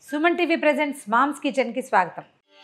Suman TV presents moms కిచెన్కి స్వాగతం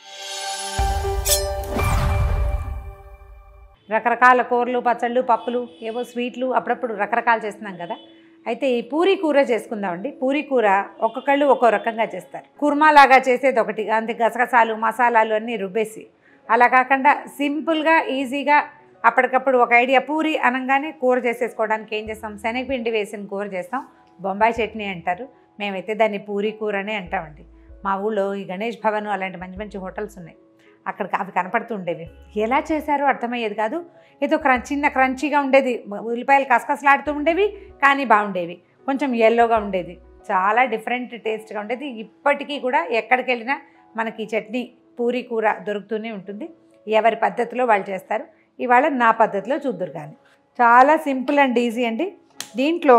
రకరకాల కూరలు పచ్చళ్ళు పప్పులు ఏవో స్వీట్లు అప్పుడప్పుడు రకరకాలు చేస్తున్నాం కదా అయితే ఈ పూరీ కూర చేసుకుందామండి పూరీ కూర ఒక్కొక్కళ్ళు ఒక్కో రకంగా చేస్తారు కుర్మా లాగా చేసేది ఒకటి అంతే గసగసాలు మసాలాలు అన్నీ రుబ్బేసి అలా కాకుండా సింపుల్గా ఈజీగా అప్పటికప్పుడు ఒక ఐడియా పూరి అనగానే కూర చేసేసుకోవడానికి ఏం చేస్తాం శనగపిండి వేసిన కూర చేస్తాం బొంబాయి చట్నీ అంటారు మేమైతే దాన్ని పూరీ కూర అనే అంటామండి మా ఊళ్ళో ఈ గణేష్ భవన్ అలాంటి మంచి మంచి హోటల్స్ ఉన్నాయి అక్కడ అవి కనపడుతూ ఉండేవి ఎలా చేశారో అర్థమయ్యేది కాదు ఏదో క్రం చిన్న క్రంచీగా ఉండేది ఉల్లిపాయలు కసకసలాడుతూ ఉండేవి కానీ బాగుండేవి కొంచెం ఎల్లోగా ఉండేది చాలా డిఫరెంట్ టేస్ట్గా ఉండేది ఇప్పటికీ కూడా ఎక్కడికి వెళ్ళినా మనకి ఈ చట్నీ పూరీ కూర దొరుకుతూనే ఉంటుంది ఎవరి పద్ధతిలో వాళ్ళు చేస్తారు ఇవాళ నా పద్ధతిలో చూద్దరు కానీ చాలా సింపుల్ అండ్ ఈజీ అండి దీంట్లో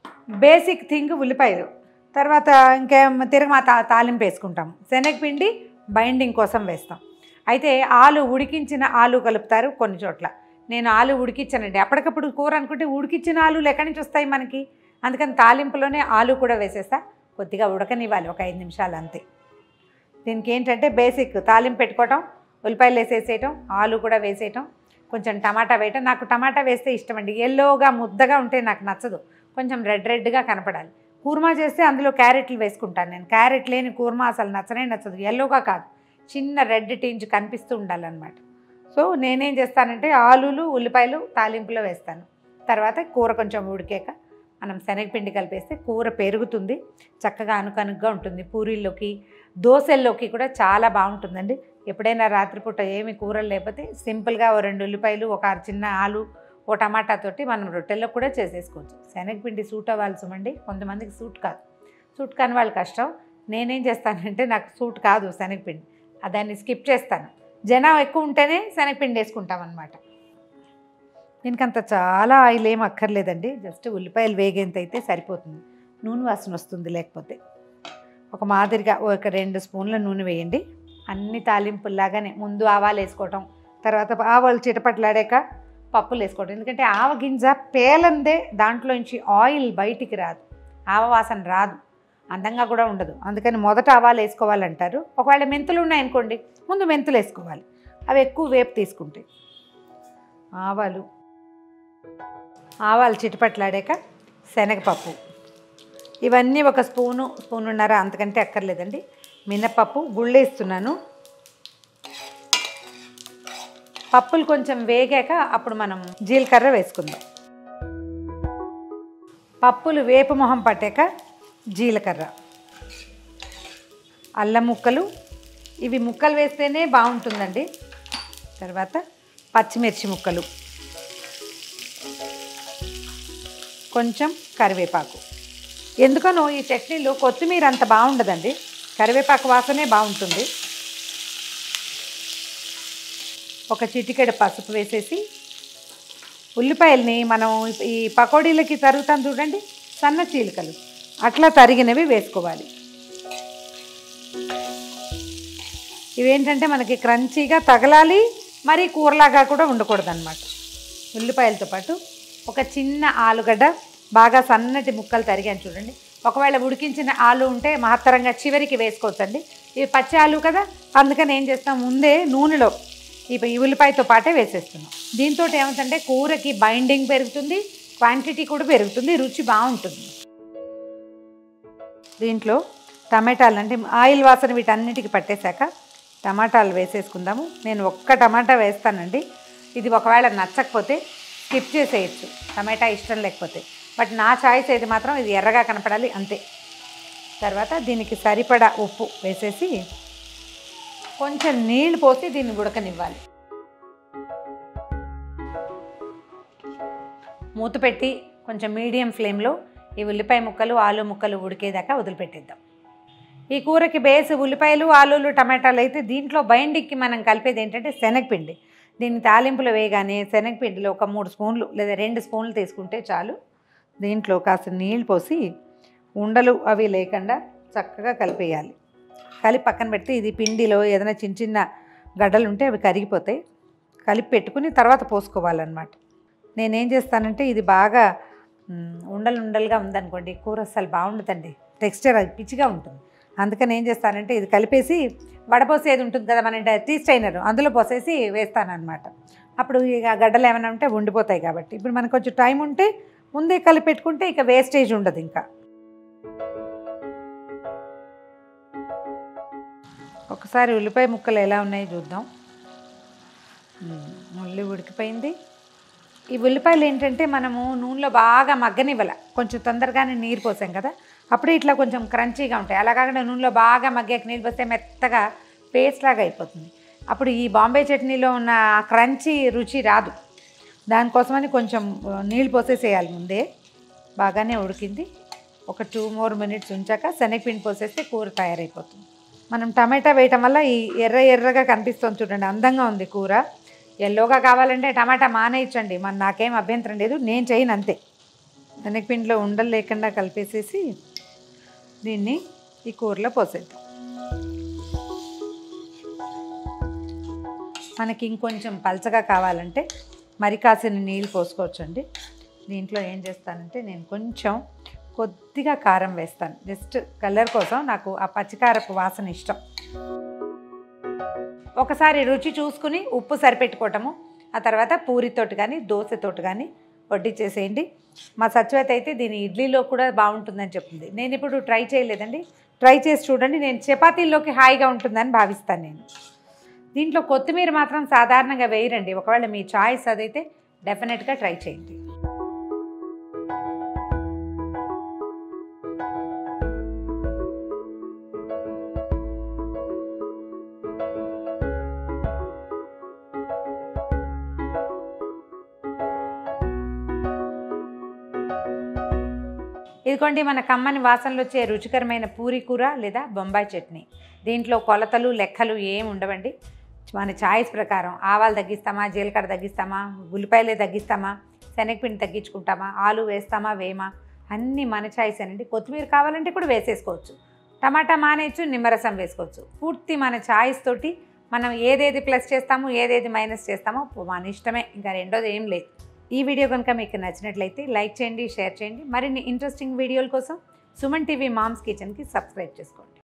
బేసిక్ థింగ్ ఉల్లిపాయలు తర్వాత ఇంకేం తిరగమా తా తాలింపు వేసుకుంటాం శనగపిండి బైండింగ్ కోసం వేస్తాం అయితే ఆలు ఉడికించిన ఆలు కలుపుతారు కొన్ని చోట్ల నేను ఆలు ఉడికించానండి అప్పటికప్పుడు కూర అనుకుంటే ఉడికించిన ఆలు ఎక్కడి నుంచి వస్తాయి మనకి అందుకని తాలింపులోనే ఆలు కూడా వేసేస్తా కొద్దిగా ఉడకనివ్వాలి ఒక ఐదు నిమిషాలు అంతే దీనికి ఏంటంటే బేసిక్ తాలింపు పెట్టుకోవటం ఉల్లిపాయలు వేసేసేయటం ఆలు కూడా వేసేయటం కొంచెం టమాటా వేయటం నాకు టమాటా వేస్తే ఇష్టం అండి ఎల్లోగా ముద్దగా ఉంటే నాకు నచ్చదు కొంచెం రెడ్ రెడ్గా కనపడాలి కూర్మా చేస్తే అందులో క్యారెట్లు వేసుకుంటాను నేను క్యారెట్ లేని కూర్మా అసలు నచ్చనే నచ్చదు ఎల్లోగా కాదు చిన్న రెడ్ టింజ్ కనిపిస్తూ ఉండాలన్నమాట సో నేనేం చేస్తానంటే ఆలులు ఉల్లిపాయలు తాలింపులో వేస్తాను తర్వాత కూర కొంచెం ఉడికాక మనం శనగపిండి కలిపేస్తే కూర పెరుగుతుంది చక్కగా అనుకనుగ్గా ఉంటుంది పూరీల్లోకి దోశల్లోకి కూడా చాలా బాగుంటుందండి ఎప్పుడైనా రాత్రిపూట ఏమి కూరలు లేకపోతే సింపుల్గా ఓ రెండు ఉల్లిపాయలు ఒక చిన్న ఆలు ఓ టమాటా తోటి మనం రొట్టెల్లో కూడా చేసేసుకోవచ్చు శనగపిండి సూట్ అవ్వాలి సుమండి కొంతమందికి సూట్ కాదు సూట్ కాని వాళ్ళు కష్టం నేనేం చేస్తానంటే నాకు సూట్ కాదు శనగపిండి ఆ దాన్ని స్కిప్ చేస్తాను జనం ఎక్కువ ఉంటేనే శనగపిండి వేసుకుంటాం అనమాట దీనికి అంత చాలా ఆయిల్ ఏం అక్కర్లేదండి జస్ట్ ఉల్లిపాయలు వేగేంత అయితే సరిపోతుంది నూనె వాసన వస్తుంది లేకపోతే ఒక మాదిరిగా ఒక రెండు స్పూన్ల నూనె వేయండి అన్ని తాలింపుల్లాగానే ముందు ఆవాలు వేసుకోవటం తర్వాత ఆవాలు చిటపట్లాడాక పప్పులు వేసుకోవటం ఎందుకంటే ఆవ గింజ పేలందే దాంట్లోంచి ఆయిల్ బయటికి రాదు ఆవ వాసన రాదు అందంగా కూడా ఉండదు అందుకని మొదట ఆవాలు వేసుకోవాలంటారు ఒకవేళ మెంతులు ఉన్నాయనుకోండి ముందు మెంతులు వేసుకోవాలి అవి ఎక్కువ వేపు తీసుకుంటాయి ఆవాలు ఆవాలు చిటపట్లాడాక శనగపప్పు ఇవన్నీ ఒక స్పూను స్పూనున్నర అంతకంటే అక్కర్లేదండి మినపప్పు గుళ్ళేస్తున్నాను పప్పులు కొంచెం వేగాక అప్పుడు మనం జీలకర్ర వేసుకుందాం పప్పులు వేపు మొహం పట్టాక జీలకర్ర అల్లం ముక్కలు ఇవి ముక్కలు వేస్తేనే బాగుంటుందండి తర్వాత పచ్చిమిర్చి ముక్కలు కొంచెం కరివేపాకు ఎందుకనో ఈ చట్నీలో కొత్తిమీర అంత బాగుండదండి కరివేపాకు వాసనే బాగుంటుంది ఒక చిటికెడు పసుపు వేసేసి ఉల్లిపాయల్ని మనం ఈ పకోడీలకి తరుగుతాం చూడండి సన్న చీలికలు అట్లా తరిగినవి వేసుకోవాలి ఇవేంటంటే మనకి క్రంచీగా తగలాలి మరి కూరలాగా కూడా ఉండకూడదు అనమాట ఉల్లిపాయలతో పాటు ఒక చిన్న ఆలుగడ్డ బాగా సన్నటి ముక్కలు తరిగాను చూడండి ఒకవేళ ఉడికించిన ఆలు ఉంటే మహత్తరంగా చివరికి వేసుకోవచ్చండి ఇవి పచ్చి ఆలు కదా అందుకని ఏం చేస్తాం ముందే నూనెలో ఈ ఈ ఉల్లిపాయతో పాటే వేసేస్తున్నాం దీంతో ఏమవుతుందంటే కూరకి బైండింగ్ పెరుగుతుంది క్వాంటిటీ కూడా పెరుగుతుంది రుచి బాగుంటుంది దీంట్లో టమాటాలు అంటే ఆయిల్ వాసన వీటన్నిటికి పట్టేశాక టమాటాలు వేసేసుకుందాము నేను ఒక్క టమాటా వేస్తానండి ఇది ఒకవేళ నచ్చకపోతే స్కిప్ చేసేయచ్చు టమాటా ఇష్టం లేకపోతే బట్ నా చాయిస్ అయితే మాత్రం ఇది ఎర్రగా కనపడాలి అంతే తర్వాత దీనికి సరిపడా ఉప్పు వేసేసి కొంచెం నీళ్లు పోసి దీన్ని ఉడకనివ్వాలి మూత పెట్టి కొంచెం మీడియం ఫ్లేమ్లో ఈ ఉల్లిపాయ ముక్కలు ఆలు ముక్కలు ఉడికేదాకా వదిలిపెట్టేద్దాం ఈ కూరకి బేస్ ఉల్లిపాయలు ఆలులు టమాటాలు అయితే దీంట్లో బైండింగ్కి మనం కలిపేది ఏంటంటే శనగపిండి దీన్ని తాలింపులో వేయగానే శనగపిండిలో ఒక మూడు స్పూన్లు లేదా రెండు స్పూన్లు తీసుకుంటే చాలు దీంట్లో కాస్త నీళ్ళు పోసి ఉండలు అవి లేకుండా చక్కగా కలిపేయాలి కలిపి పక్కన పెడితే ఇది పిండిలో ఏదైనా చిన్న చిన్న గడ్డలు ఉంటే అవి కరిగిపోతాయి కలిపి పెట్టుకుని తర్వాత పోసుకోవాలన్నమాట నేనేం చేస్తానంటే ఇది బాగా మ్, ఉండలు ఉండలుగా ఉందనుకోండి కూర అసలు బాగుండదండి టెక్స్చర్ అది పిచ్చిగా ఉంటుంది అందుకని ఏం చేస్తానంటే ఇది కలిపేసి వడపోసేది ఉంటుంది కదా మన టీ స్టైనర్ అందులో పోసేసి వేస్తానన్నమాట అప్పుడు ఇక గడ్డలు ఏమైనా ఉంటే ఉండిపోతాయి కాబట్టి ఇప్పుడు మనకు కొంచెం టైం ఉంటే ముందే కలిపి పెట్టుకుంటే ఇక వేస్టేజ్ ఉండదు ఇంకా ఒకసారి ఉల్లిపాయ ముక్కలు ఎలా ఉన్నాయో చూద్దాం ఉమ్, ఉల్లి ఉడికిపోయింది ఈ ఉల్లిపాయలు ఏంటంటే మనము నూనెలో బాగా మగ్గనివ్వాల కొంచెం తొందరగానే నీరు పోసాం కదా అప్పుడు ఇట్లా కొంచెం క్రంచీగా ఉంటాయి అలా కాకుండా నూనెలో బాగా మగ్గాక నీరు పోస్తే మెత్తగా పేస్ట్ లాగా అయిపోతుంది అప్పుడు ఈ బాంబే చట్నీలో ఉన్న ఆ క్రంచీ రుచి రాదు దానికోసమని కొంచెం ఆ, నీళ్ళు పోసేసేయాలి ముందే బాగానే ఉడికింది ఒక టూ మోర్ మినిట్స్ ఉంచాక శనగపిండి పోసేస్తే కూర తయారైపోతుంది మనం టమాటా వేయటం వల్ల ఈ ఎర్ర ఎర్రగా కనిపిస్తుంది చూడండి అందంగా ఉంది కూర ఎల్లోగా కావాలంటే టమాటా మానేయచ్చండి మన నాకేం అభ్యంతరం లేదు నేను చేయను అంతే శనగపిండిలో ఉండలు లేకుండా కలిపేసేసి దీన్ని ఈ కూరలో పోసేద్దాం మనకి ఇంకొంచెం పలచగా కావాలంటే మరి కాసిన నీళ్ళు పోసుకోవచ్చండి దీంట్లో ఏం చేస్తానంటే నేను కొంచెం కొద్దిగా కారం వేస్తాను జస్ట్ కలర్ కోసం నాకు ఆ పచ్చికారపు వాసన ఇష్టం ఒకసారి రుచి చూసుకుని ఉప్పు సరిపెట్టుకోవటము ఆ తర్వాత పూరితోటి కానీ దోశతోటి కానీ వడ్డించేసేయండి మా సత్యవతి అయితే దీని ఇడ్లీలో కూడా బాగుంటుందని చెప్తుంది నేను ఇప్పుడు ట్రై చేయలేదండి ట్రై చేసి చూడండి నేను చపాతీల్లోకి హాయిగా ఉంటుందని భావిస్తాను నేను దీంట్లో కొత్తిమీర మాత్రం సాధారణంగా వేయరండి ఒకవేళ మీ చాయిస్ అదైతే డెఫినెట్గా ట్రై చేయండి ఇదిగోండి మన కమ్మని వాసనలు వచ్చే రుచికరమైన పూరి కూర లేదా బొంబాయి చట్నీ దీంట్లో కొలతలు లెక్కలు ఏం ఉండవండి మన చాయిస్ ప్రకారం ఆవాలు తగ్గిస్తామా జీలకర్ర తగ్గిస్తామా ఉల్లిపాయలే తగ్గిస్తామా శనగపిండి తగ్గించుకుంటామా ఆలు వేస్తామా వేమా అన్నీ మన చాయిస్ అనండి కొత్తిమీర కావాలంటే కూడా వేసేసుకోవచ్చు టమాటా మానేయచ్చు నిమ్మరసం వేసుకోవచ్చు పూర్తి మన చాయిస్ తోటి మనం ఏదేది ప్లస్ చేస్తామో ఏదేది మైనస్ చేస్తామో మన ఇష్టమే ఇంకా రెండోది ఏం లేదు ఈ వీడియో కనుక మీకు నచ్చినట్లయితే లైక్ చేయండి షేర్ చేయండి మరిన్ని ఇంట్రెస్టింగ్ వీడియోల కోసం సుమన్ టీవీ మామ్స్ కిచెన్కి సబ్స్క్రైబ్ చేసుకోండి